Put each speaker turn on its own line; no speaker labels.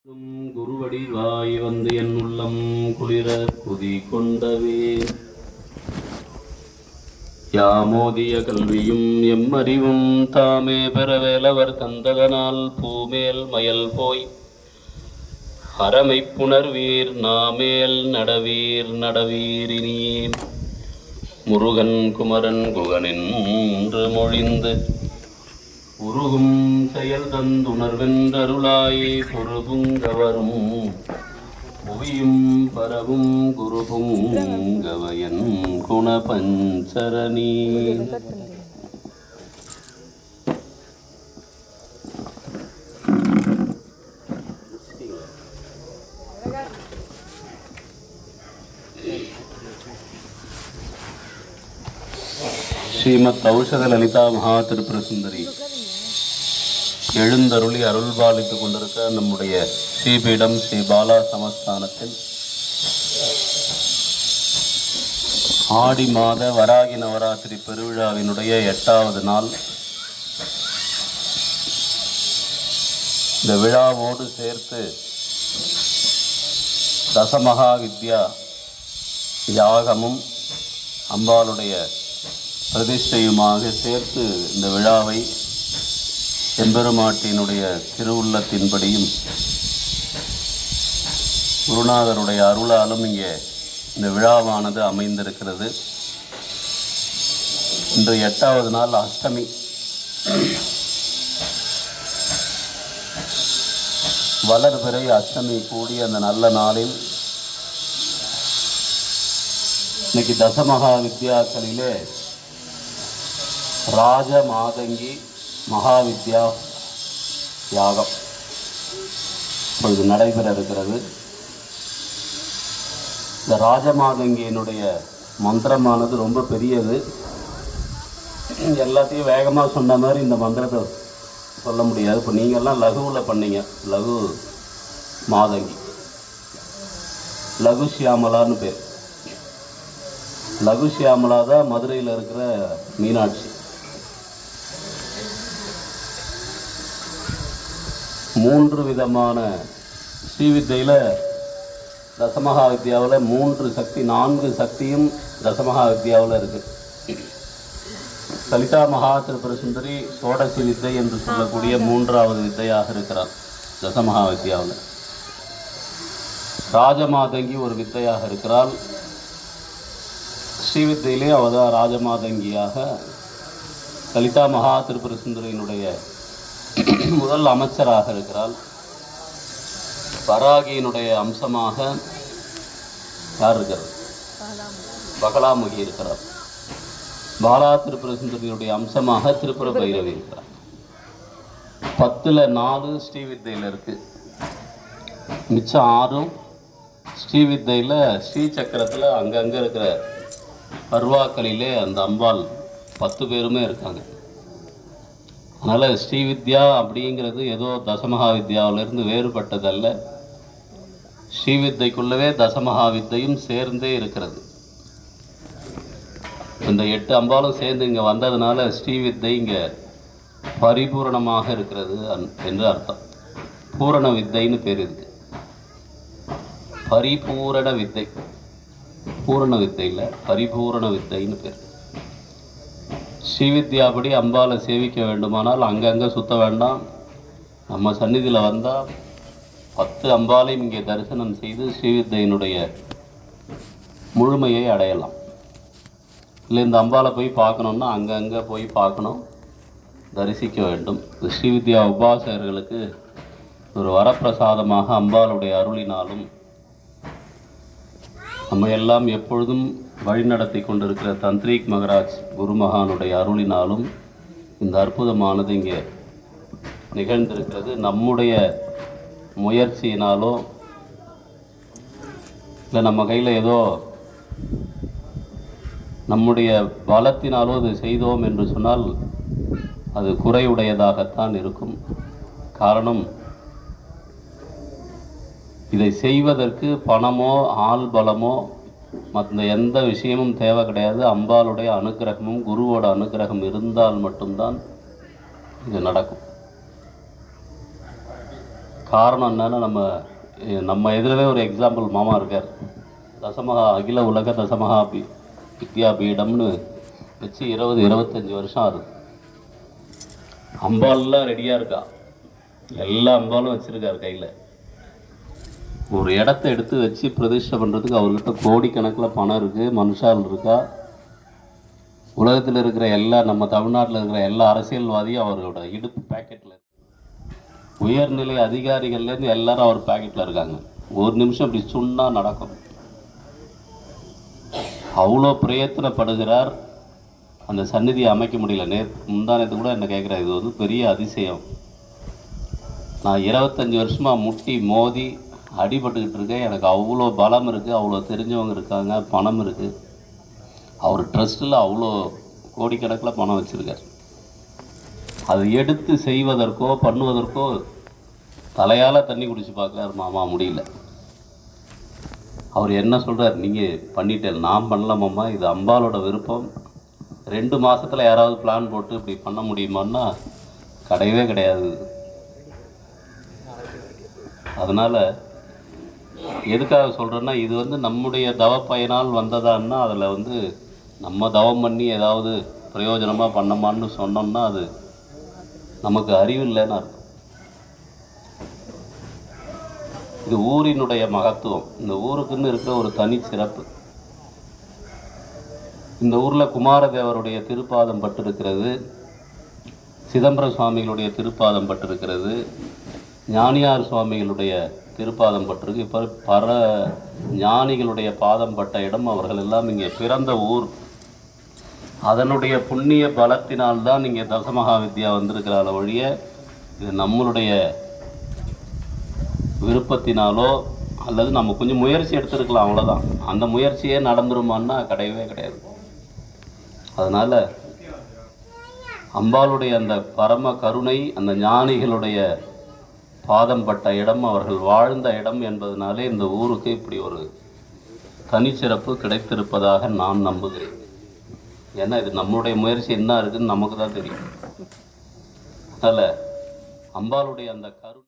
குருவடி வாய் வந்து என் உள்ளம் குளிர குதி கொண்டவே யாமோதிய கல்வியும் எம்மறிவும் தாமே பெறவேலவர் தந்ததனால் பூமேல் மயல் போய் அறமை புணர்வீர் நாமேல் நடவீர் நடவீரினியே முருகன் குமரன் குகனின்று மொழிந்து உருகும் செயல் தந்துணர்வென்றருளாய் பொருகுங்கவரும் புவியும் பரவும் குருபுங்கவயன் குணபஞ்சரணி ஸ்ரீமத் ஔஷத லலிதா மகா திருப்புர சுந்தரி எழுந்தருளி அருள்பாலித்துக் கொண்டிருக்க நம்முடைய ஸ்ரீபீடம் ஸ்ரீ பாலா சமஸ்தானத்தில் ஆடி மாத வராகி நவராத்திரி பெருவிழாவினுடைய எட்டாவது நாள் இந்த விழாவோடு சேர்த்து தசமகா வித்யா யாகமும் அம்பாளுடைய பிரதிஷ்டையுமாக சேர்த்து இந்த விழாவை எம்பெருமாட்டினுடைய திருவுள்ளத்தின்படியும் குருநாதருடைய அருளாலும் இங்கே இந்த விழாவானது அமைந்திருக்கிறது இன்று எட்டாவது நாள் அஷ்டமி வளர்பிறை அஷ்டமி கூடிய அந்த நல்ல நாளில் இன்னைக்கு தசமகா வித்யாக்களிலே ராஜ மாதங்கி மகாவித்யா யாகம் இப்பொழுது நடைபெற இருக்கிறது இந்த ராஜமாதங்கியினுடைய மந்திரமானது ரொம்ப பெரியது எல்லாத்தையும் வேகமாக சொன்ன மாதிரி இந்த மந்திரத்தை சொல்ல முடியாது இப்போ நீங்கள்லாம் லகுவில் பண்ணீங்க லகு மாதங்கி லகு சியாமலான்னு பேர் லகு சியாமலா தான் மதுரையில் இருக்கிற மீனாட்சி மூன்று விதமான ஸ்ரீவித்தையில் தசமகா வித்யாவில் மூன்று சக்தி நான்கு சக்தியும் தசமகா வித்யாவில் இருக்கு லலிதா மகா திரிபுர சுந்தரி சோடசி வித்தை என்று சொல்லக்கூடிய மூன்றாவது வித்தையாக இருக்கிறார் தசமகா வித்யாவில் ராஜமாதங்கி ஒரு வித்தையாக இருக்கிறாள் ஸ்ரீவித்தையிலே அவதான் ராஜமாதங்கியாக லலிதா மகா திரிபுர சுந்தரியினுடைய முதல் அமைச்சராக இருக்கிறாள் வராகியினுடைய அம்சமாக யார் இருக்கிறது பகலாமுகி இருக்கிறார் பாலா திரிபுர சுந்தரியுடைய அம்சமாக திரிபுர பைரவி இருக்கிறார் பத்தில் நாலு ஸ்ரீவித்தையில் இருக்கு மிச்சம் ஆறும் ஸ்ரீவித்தையில் ஸ்ரீ சக்கரத்தில் அங்கங்கே இருக்கிற பர்வாக்களிலே அந்த அம்பாள் பத்து பேருமே இருக்காங்க அதனால் ஸ்ரீவித்யா அப்படிங்கிறது ஏதோ தசமகா வித்யாவிலிருந்து வேறுபட்டதல்ல ஸ்ரீவித்தைக்குள்ளவே தசமகா வித்தையும் சேர்ந்தே இருக்கிறது இந்த எட்டு அம்பாலும் சேர்ந்து இங்கே வந்ததுனால ஸ்ரீவித்தை இங்கே பரிபூரணமாக இருக்கிறது அன்- என்று அர்த்தம் பூரண வித்தைன்னு பேர் இருக்கு பரிபூரண வித்தை பூரண வித்தை இல்லை பரிபூரண வித்தைன்னு பேர் ஸ்ரீவித்யாபடி அம்பாலை சேவிக்க வேண்டுமானால் அங்கங்கே சுத்த வேண்டாம் நம்ம சந்நிதியில் வந்தால் பத்து அம்பாலையும் இங்கே தரிசனம் செய்து ஸ்ரீவித்தையினுடைய முழுமையை அடையலாம் இல்லை இந்த அம்பாலை போய் பார்க்கணுன்னா அங்கங்கே போய் பார்க்கணும் தரிசிக்க வேண்டும் இது ஸ்ரீவித்யா உபாசகர்களுக்கு ஒரு வரப்பிரசாதமாக அம்பாளுடைய அருளினாலும் நம்ம எல்லாம் எப்பொழுதும் வழிநடத்தி கொண்டிருக்கிற தந்த்ரீக் மகராஜ் குருமகானுடைய அருளினாலும் இந்த அற்புதமானது இங்கே நிகழ்ந்திருக்கிறது நம்முடைய முயற்சியினாலோ இல்லை நம்ம கையில் ஏதோ நம்முடைய பலத்தினாலோ அது செய்தோம் என்று சொன்னால் அது குறையுடையதாகத்தான் இருக்கும் காரணம் இதை செய்வதற்கு பணமோ ஆள் பலமோ மற்ற எந்த விஷயமும் தேவை கிடையாது அம்பாளுடைய அனுக்கிரகமும் குருவோட அனுக்கிரகம் இருந்தால் மட்டும்தான் இது நடக்கும் காரணம் என்னன்னா நம்ம எ- நம்ம எதிரவே ஒரு எக்ஸாம்பிள் மாமா இருக்கார் தசமகா அகில உலக தசமகா பி வித்யா பீடம்னு வச்சு இருபது இருபத்தஞ்சி வருஷம் ஆகுது அம்பால்லாம் ரெடியாக இருக்கா எல்லா அம்பாலும் வச்சுருக்கார் கையில் ஒரு இடத்த எடுத்து வச்சு பிரதிஷ்டை பண்ணுறதுக்கு அவர்கிட்ட கோடிக்கணக்கில் பணம் இருக்குது மனுஷால் இருக்கா உலகத்தில் இருக்கிற எல்லா நம்ம தமிழ்நாட்டில் இருக்கிற எல்லா அரசியல்வாதியும் அவரோட இடுப்பு பேக்கெட்டில் உயர்நிலை அதிகாரிகள்லேருந்து எல்லாரும் அவர் பேக்கெட்டில் இருக்காங்க ஒரு நிமிஷம் இப்படி சுண்ணா நடக்கும் அவ்வளோ பிரயத்தனப்படுகிறார் அந்த சந்நிதியை அமைக்க முடியல நே முந்தானத்து கூட என்ன கேட்குறாரு இது வந்து பெரிய அதிசயம் நான் இருபத்தஞ்சி வருஷமாக முட்டி மோதி அடிபட்டுக்கிட்டு இருக்கேன் எனக்கு அவ்வளோ பலம் இருக்குது அவ்வளோ தெரிஞ்சவங்க இருக்காங்க பணம் இருக்குது அவர் ட்ரஸ்ட்டில் அவ்வளோ கோடிக்கணக்கில் பணம் வச்சுருக்கார் அதை எடுத்து செய்வதற்கோ பண்ணுவதற்கோ தலையால் தண்ணி குடிச்சு பார்க்குறாரு மாமா முடியல அவர் என்ன சொல்கிறார் நீங்கள் பண்ணிட்டேன் நான் பண்ணலாமாம்மா இது அம்பாலோட விருப்பம் ரெண்டு மாசத்துல யாராவது பிளான் போட்டு இப்படி பண்ண முடியுமான்னா கிடையவே கிடையாது அதனால் எதுக்காக சொல்கிறேன்னா இது வந்து நம்முடைய தவப்பயனால் வந்ததான்னா அதில் வந்து நம்ம தவம் பண்ணி ஏதாவது பிரயோஜனமாக பண்ணமான்னு சொன்னோம்னா அது நமக்கு அறிவு இல்லைன்னு அர்த்தம் இது ஊரினுடைய மகத்துவம் இந்த ஊருக்குன்னு இருக்கிற ஒரு தனி சிறப்பு இந்த ஊரில் குமாரதேவருடைய திருப்பாதம் பட்டிருக்கிறது சிதம்பர சுவாமிகளுடைய திருப்பாதம் பட்டிருக்கிறது ஞானியார் சுவாமிகளுடைய திருப்பாதம் பட்டிருக்கு இப்போ பர ஞானிகளுடைய பாதம் பட்ட இடம் அவர்கள் எல்லாம் இங்கே பிறந்த ஊர் அதனுடைய புண்ணிய பலத்தினால்தான் இங்கே தசமகா வித்யா வந்திருக்கிறார ஒழிய இது நம்மளுடைய விருப்பத்தினாலோ அல்லது நம்ம கொஞ்சம் முயற்சி எடுத்திருக்கலாம் அவ்வளோதான் அந்த முயற்சியே நடந்துருமான்னா கிடையவே கிடையாது அதனால் அம்பாளுடைய அந்த பரம கருணை அந்த ஞானிகளுடைய பாதம் பட்ட இடம் அவர்கள் வாழ்ந்த இடம் என்பதனாலே இந்த ஊருக்கு இப்படி ஒரு தனிச்சிறப்பு கிடைத்திருப்பதாக நான் நம்புகிறேன் ஏன்னா இது நம்மளுடைய முயற்சி என்ன இருக்குன்னு நமக்கு தான் தெரியும் அதனால் அம்பாளுடைய அந்த கரு